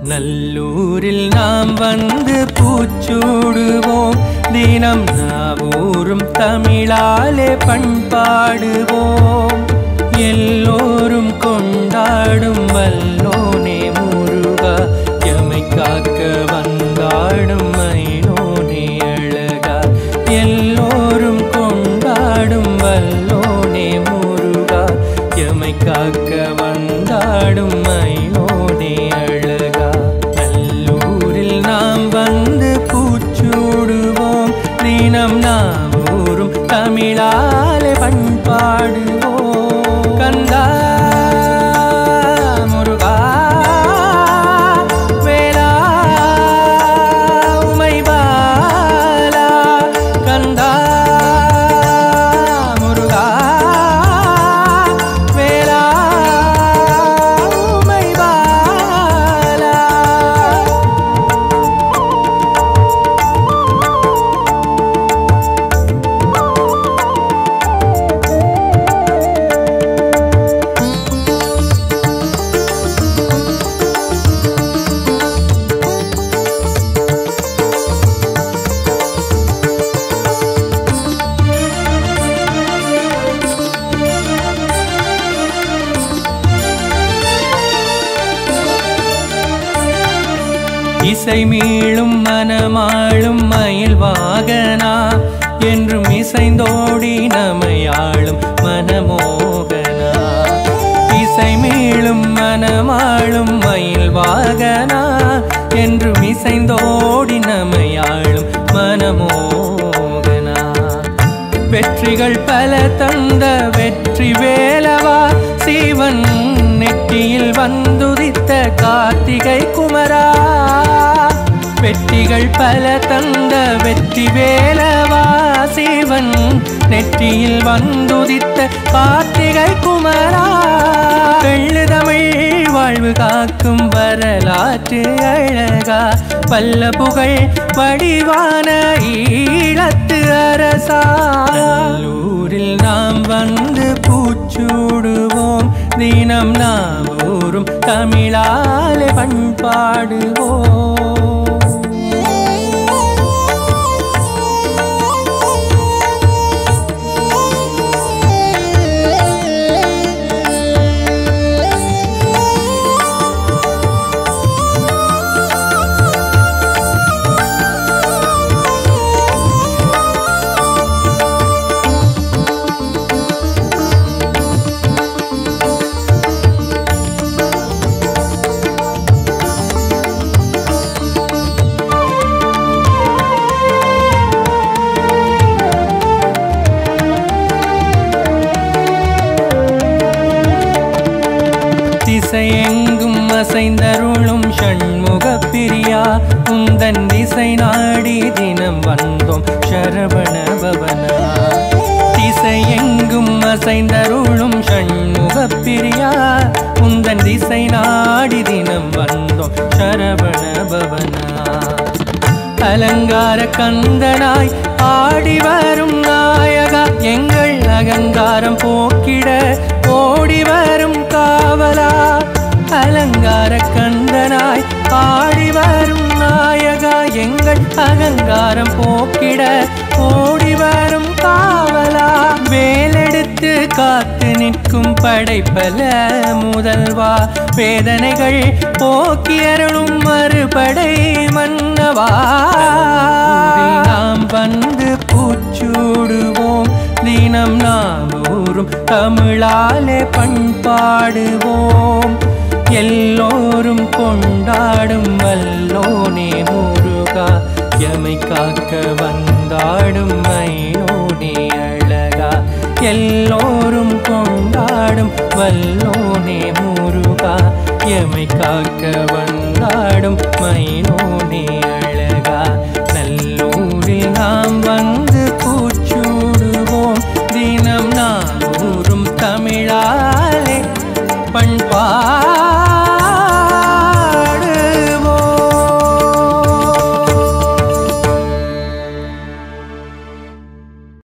நல்லூரில் நாம் வந்து பூச்சூடுவோம் தினம் நாவூரும் தமிழாலே பண்பாடுவோம் எல்லோரும் கொண்டாடும் வல்லோனே முருகா எமை காக்க வந்தாடும் மைனோனே அழகா எல்லோரும் கொண்டாடும் வல்லோனே முருகா எமை காக்க வந்தாடும் மைனோனே அழகா நல்லூரில் நாம் வந்து பூச்சூடுவோம் தினம் நாவூரும் தமிழாலே பண்பாடுவோம் கந்தா முருகா வேலா உமை பாலா கந்தா முருகா வேலா உமை பாலா இசை மீளும் மனமாளும் மயில் வாகனா என்றும் இசைந்தோடி நமையாளும் மனமோகனா இசை மீளும் மனமாளும் மயில் வாகனா என்றும் இசைந்தோடி நமையாளும் மனமோகனா வெற்றிகள் பல தந்த வெற்றி வேலவா சிவன் நெற்றியில் வந்துதித்த கார்த்திகை குமரா வெற்றிகள் பல தந்த வெற்றி வேலவா சிவன் நெற்றியில் வந்துதித்த கார்த்திகை குமரா வெள்ளு தமிழ் வாழ்வு காக்கும் வரலாற்று அழகா பல்ல புகழ் வடிவான ஈழத்து அரசா நல்லூரில் நாம் வந்து பூச்சூடுவோம் தினம் நாம் ஊரும் தமிழாலே பண்பாடுவோம் திசையெங்கும் அசைந்தருளும் ஷண்முக பிரியா உந்தன் திசை நாடி தினம் வந்தோம் சரவண பவனா திசையெங்கும் அசைந்தருளும் ஷண்முக பிரியா உந்தன் திசை நாடி தினம் வந்தோம் சரவண பவனா அலங்கார கந்தனாய் ஆடி வரும் நாயகா எங்கள் அகங்காரம் போக்கிட ஓடி வரும் காவலா அலங்கார கந்தனாய் ஆடி வரும் நாயகா எங்கள் அகங்காரம் போக்கிட ஓடி வரும் காவலா வேலெடுத்து காத்து நிற்கும் படைப்பல முதல்வா வேதனைகள் போக்கி அருளும் மறுபடை மன்னவா நாம் வந்து பூச்சூடுவோம் தினம் நாம் ஊரும் தமிழாலே பண்பாடுவோம் எல்லோரும் கொண்டாடும் வல்லோனே முருகா எமை காக்க வந்தாடும் மைனோனே அழகா எல்லோரும் கொண்டாடும் வல்லோனே முருகா எமை காக்க வந்தா